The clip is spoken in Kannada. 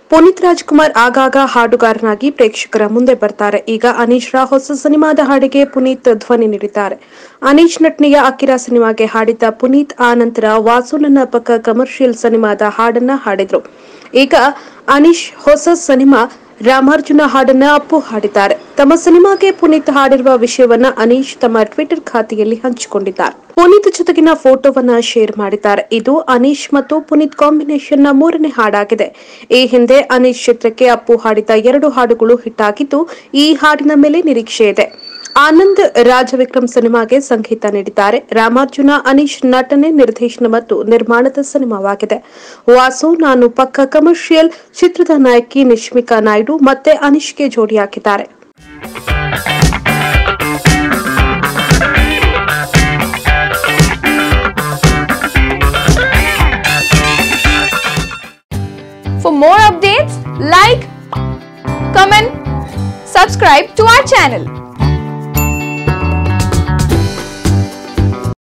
ಪುನೀತ್ ರಾಜ್ಕುಮಾರ್ ಆಗಾಗ ಹಾಡುಗಾರನಾಗಿ ಪ್ರೇಕ್ಷಕರ ಮುಂದೆ ಬರ್ತಾರೆ ಈಗ ಅನೀಶ್ ರ ಹೊಸ ಸಿನಿಮಾದ ಹಾಡಿಗೆ ಪುನೀತ್ ಧ್ವನಿ ನೀಡಿದ್ದಾರೆ ಅನೀಶ್ ನಟನೆಯ ಅಕಿರಾ ಸಿನಿಮಾಗೆ ಹಾಡಿದ್ದ ಪುನೀತ್ ಆ ನಂತರ ವಾಸು ನನ್ನ ಪಕ್ಕ ಕಮರ್ಷಿಯಲ್ ಸಿನಿಮಾದ ಹಾಡನ್ನ ಹಾಡಿದ್ರು ಈಗ ಅನೀಶ್ ಹೊಸ ಸಿನಿಮಾ ರಾಮಾರ್ಜುನ ಹಾಡನ್ನ ಅಪ್ಪು ಹಾಡಿದ್ದಾರೆ ತಮ್ಮ ಸಿನಿಮಾಗೆ ಪುನೀತ್ ಹಾಡಿರುವ ವಿಷಯವನ್ನ ಅನೀಶ್ ತಮ್ಮ ಟ್ವಿಟರ್ ಖಾತೆಯಲ್ಲಿ ಹಂಚಿಕೊಂಡಿದ್ದಾರೆ ಪುನೀತ್ ಜೊತೆಗಿನ ಫೋಟೋವನ್ನ ಶೇರ್ ಮಾಡಿದ್ದಾರೆ ಇದು ಅನೀಶ್ ಮತ್ತು ಪುನೀತ್ ಕಾಂಬಿನೇಷನ್ ನ ಮೂರನೇ ಹಾಡಾಗಿದೆ ಈ ಹಿಂದೆ ಅನೀಶ್ ಚಿತ್ರಕ್ಕೆ ಅಪ್ಪು ಹಾಡಿದ ಎರಡು ಹಾಡುಗಳು ಹಿಟ್ ಆಗಿದ್ದು ಈ ಹಾಡಿನ ಮೇಲೆ ನಿರೀಕ್ಷೆ ಇದೆ ಆನಂದ್ ರಾಜವಿಕ್ರಮ್ ಸಿನಿಮಾಗೆ ಸಂಗೀತ ನೀಡಿದ್ದಾರೆ ರಾಮಾರ್ಜುನ ಅನೀಶ್ ನಟನೆ ನಿರ್ದೇಶನ ಮತ್ತು ನಿರ್ಮಾಣದ ಸಿನಿಮಾವಾಗಿದೆ ವಾಸು ನಾನು ಪಕ್ಕ ಕಮರ್ಷಿಯಲ್ ಚಿತ್ರದ ನಾಯಕಿ ನಿಶ್ಮಿಕಾ ನಾಯ್ಡು ಮತ್ತೆ ಅನೀಶ್ಗೆ ಜೋಡಿಯಾಗಿದ್ದಾರೆ For more updates, like, comment, subscribe to our channel.